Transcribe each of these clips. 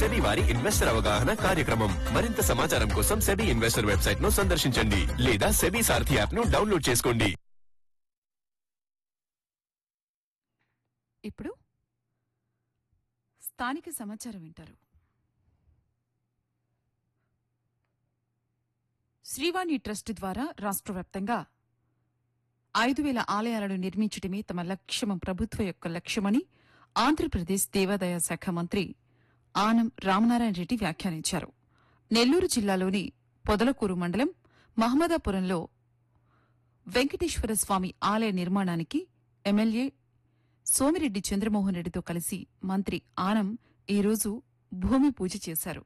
SEBI వారి investor అవగాహన కార్యక్రమం మరింత సమాచారం కోసం సెబీ ఇన్వెస్టర్ వెబ్సైట్ ను సందర్శించండి లేదా సెబీ సారథి యాప్ ను డౌన్లోడ్ చేసుకోండి ఇప్పుడు స్థానిక సమాచారం వింటారు శ్రీవాణి ట్రస్ట్ ద్వారా రాష్ట్ర వ్యాప్తంగా ఐదు వేల ఆలయాలను నిర్మించడమే తమ లక్ష్యం ప్రభుత్వ యొక్క లక్ష్యమని ఆంధ్రప్రదేశ్ దేవాదాయ శాఖ మంత్రి ఆనం రామనారాయణ రెడ్డి వ్యాఖ్యానించారు నెల్లూరు జిల్లాలోని పొదలకూరు మండలం మహమ్మదాపురంలో వెంకటేశ్వర స్వామి ఆలయ నిర్మాణానికి ఎమ్మెల్యే సోమిరెడ్డి చంద్రమోహన్ రెడ్డితో కలిసి మంత్రి ఆనం ఈరోజు భూమి పూజ చేశారు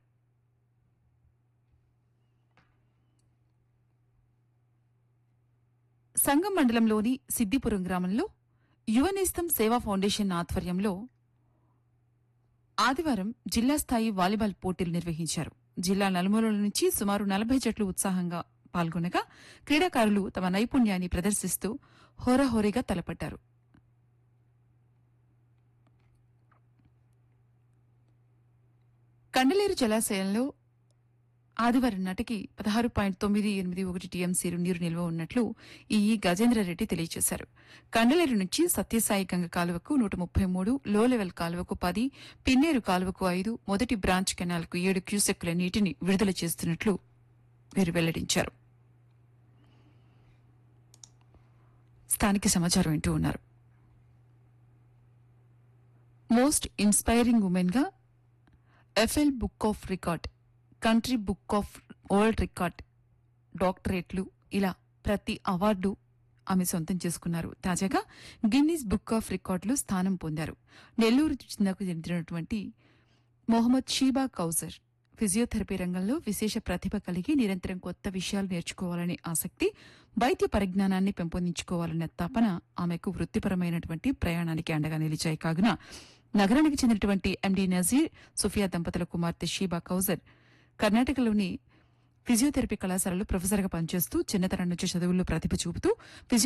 సంగం మండలంలోని సిద్దిపురం గ్రామంలో యువనేస్తం సేవా ఫౌండేషన్ ఆధ్వర్యంలో ఆదివారం జిల్లా స్థాయి వాలీబాల్ పోటీలు నిర్వహించారు జిల్లా నలుమూలల నుంచి సుమారు నలభై జట్లు ఉత్సాహంగా పాల్గొనగా క్రీడాకారులు తమ నైపుణ్యాన్ని ప్రదర్శిస్తూ హోరాహోరీగా తలపట్టారు కండలేరు జలాశయంలో ఆదివారం నాటికి పదహారు పాయింట్ తొమ్మిది ఎనిమిది ఒకటి టీఎంసీలు నీరు నిల్వ ఉన్నట్లు ఈ గజేంద్రరెడ్డి తెలియజేశారు కండలేరు నుంచి సత్యసాయి గంగ కాలువకు నూట ముప్పై మూడు లో లెవెల్ కాలువకు పది పిన్నేరు కాలువకు ఐదు మొదటి బ్రాంచ్ కెనాల్కు ఏడు క్యూసెక్కుల నీటిని విడుదల చేస్తున్నట్లు వీరు వెల్లడించారు స్థానిక సమాచారం వింటూ ఉన్నారు మోస్ట్ ఇన్స్పైరింగ్ ఉమెన్ గా ఎఫ్ఎల్ book of record country book of world record డాక్టరేట్లు ఇలా ప్రతి అవార్డు ఆమె సొంతం చేసుకున్నారు తాజాగా గిన్నీస్ బుక్ ఆఫ్ రికార్డులు స్థానం పొందారు నెల్లూరు జిల్లాకు చెందినటువంటి మొహమ్మద్ షీబా కౌజర్ ఫిజియోథెరపీ రంగంలో విశేష ప్రతిభ కలిగి నిరంతరం కొత్త విషయాలు నేర్చుకోవాలనే ఆసక్తి వైద్య పరిజ్ఞానాన్ని పెంపొందించుకోవాలనే తపన ఆమెకు వృత్తిపరమైనటువంటి ప్రయాణానికి అండగా నిలిచాయి కాగున నగరానికి చెందినటువంటి ఎండి నజీర్ సుఫియా దంపతుల కుమార్తె షీబా కౌజర్ కర్ణాటకలోని ఫిజియోథెరపీ కళాశాలలో ప్రొఫెసర్గా పనిచేస్తూ చిన్నతనం నుంచి చదువుల్లో ప్రతిభ చూపుతూ ఫిజియో